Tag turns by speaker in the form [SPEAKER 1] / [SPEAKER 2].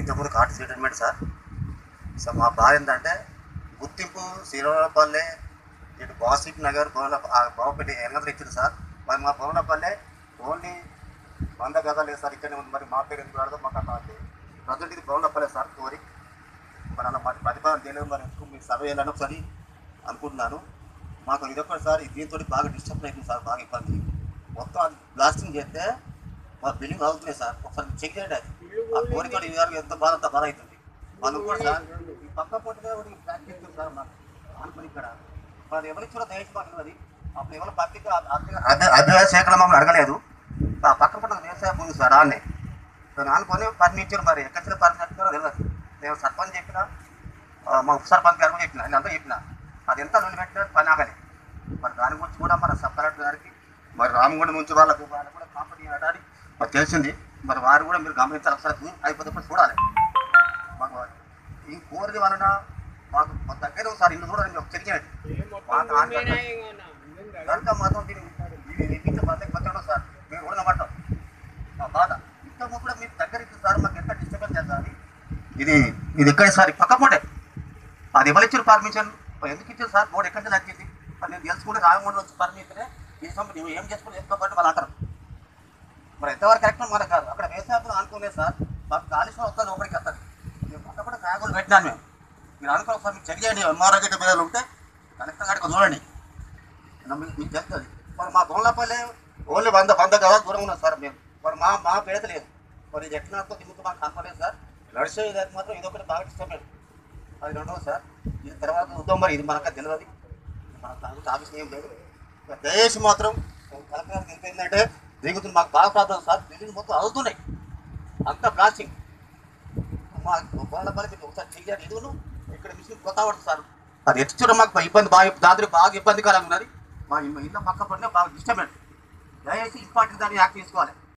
[SPEAKER 1] ఇంతకుముందు card settlement sir so మా బాధ ఏంటంటే గుర్తింపు శ్రీరామపల్లె ఇటు బాసిప్ నగర్ భవన బావపల్లి ఎనగంతలు ఇచ్చింది సార్ మరి మా భవనపల్లె ఓన్లీ వంద గదాలు లేదు సార్ ఇక్కడనే ఉంది మరి మా పేరు ఎందుకు రాడదో మాకు అర్థం అవుతుంది ప్రజెంట్ ఇది భవనపల్లె సార్ కోరి మరి అలా మాకు ప్రతిపాదన తెలియదు మరి ఎందుకు మీకు సర్వే చేయాలని ఒకసారి అనుకుంటున్నాను మాకు ఇదొకటి సార్ దీంతో బాగా డిస్టర్బ్ అవుతుంది సార్ బాగా ఇబ్బంది మొత్తం అది బ్లాస్టింగ్ చేస్తే మా బిల్డింగ్ అవుతున్నాయి సార్ ఒకసారి చెక్ చేయండి అది ఆ కోరిక ఇవాళ ఎంత బాధ అంత బాధ అవుతుంది మనం కూడా సార్ ఈ పక్క పొట్టుగా ఒకటి ప్యాక్ చేస్తుంది సార్ మాకు అనుకుని ఇక్కడ మరి ఎవరికి కూడా దయచేసి మాకు అది అప్పుడు ఎవరు పత్రిక అభ్యవసాయ శాఖలో మమ్మల్ని అడగలేదు ఆ పక్క పట్ల వ్యవసాయ భూమి సార్ ఆన్నే దాన్ని అనుకొని పర్మిషన్ మరి ఎక్కడ పర్మిషన్ తెలియదు నేను సర్పంచ్ చెప్పిన ఆ, మా ఉప సర్పంచ్ గారు కూడా చెప్పిన నేను అంతా చెప్పిన అది ఎంత నుండి పెట్టిన పని ఆగలి మరి దాని గురించి కూడా మన సబ్ కలెక్టర్ గారికి మరి రామగుండ నుంచి వాళ్ళకు వాళ్ళకు కూడా కాంపనీ ఆడాలి మరి తెలిసింది మరి వారు కూడా మీరు గమనించాలి ఒకసారి అయిపోతే కూడా చూడాలి మాకు ఈ కోరిక వలన మాకు మా దగ్గర ఒకసారి ఇల్లు చూడండి మీరు చెక్ చేయండి మాకు ఆన్లైన్ కనుక మాత్రం దీన్ని ఇది నిర్మించే బాధ్యత కొంచెం ఉండదు సార్ మీరు కూడా నమ్మటం మా బాధ ఇంత కూడా మీరు దగ్గర ఇచ్చింది సార్ మాకు ఎంత డిస్టర్బెన్స్ చేస్తారు ఇది ఇది ఎక్కడ సార్ ఈ పక్క పూటే అది ఎవరు ఇచ్చారు పర్మిషన్ ఎందుకు ఇచ్చారు సార్ బోర్డు ఎక్కడి నుంచి వచ్చింది మరి నేను తెలుసుకుంటే రామగుండ వచ్చి పర్మిషన్ ఈ సమయం నువ్వు ఏం చేసుకుని చేసుకోబట్టి వాళ్ళు అంటారు మరి ఎంతవరకు కరెక్ట్ మనకు కాదు అక్కడ వ్యవసాయం అనుకునే సార్ మాకు కాలుష్యం వస్తుంది లోపలికి వస్తుంది మేము పక్క కూడా కాయగూరలు పెట్టినాను మేము మీరు అనుకున్న ఒకసారి మీకు చెక్ చేయండి ఎంఆర్ఓ గట్టి మీద ఉంటే కలెక్టర్ గారికి చూడండి నమ్మి- మీకు తెలుస్తుంది మరి మా గొల్లపల్లి ఓన్లీ వంద వంద గదాలు దూరం ఉన్నాం సార్ మేము మరి మా మా పేద లేదు మరి ఇది ఎట్లా దిగుతూ మాకు కనపలేదు సార్ నడిచే ఇది మాత్రం ఇది ఒకటి బాగా ఇష్టం లేదు అది రెండవ సార్ ఇది తర్వాత చూద్దాం మరి ఇది మనకు తెలియదు మన కాంగ్రెస్ ఆఫీస్ ఏం లేదు మరి దయచేసి మాత్రం కలెక్టర్ గారికి తెలిపిందంటే దిగుతుంది మాకు బాగా ప్రాబ్లం సార్ బిల్డింగ్ మొత్తం అవుతున్నాయి అంత ప్లాస్టింగ్ మా గొల్లపల్లి మీకు ఒకసారి చెక్ చేయాలి ఎదుగును ఇక్కడ మిషన్ కొత్త పడుతుంది సార్ అది ఎట్టు మాకు ఇబ్బంది బాగా దాంట్లో బాగా ఇబ్బందికరంగా ఉన్నది మా ఇల్లు పక్క పడిన బాగా డిస్టర్బెన్స్ దయచేసి ఇంపార్టెంట్ దాన్ని యాక్ట్ చేసుకోవాలి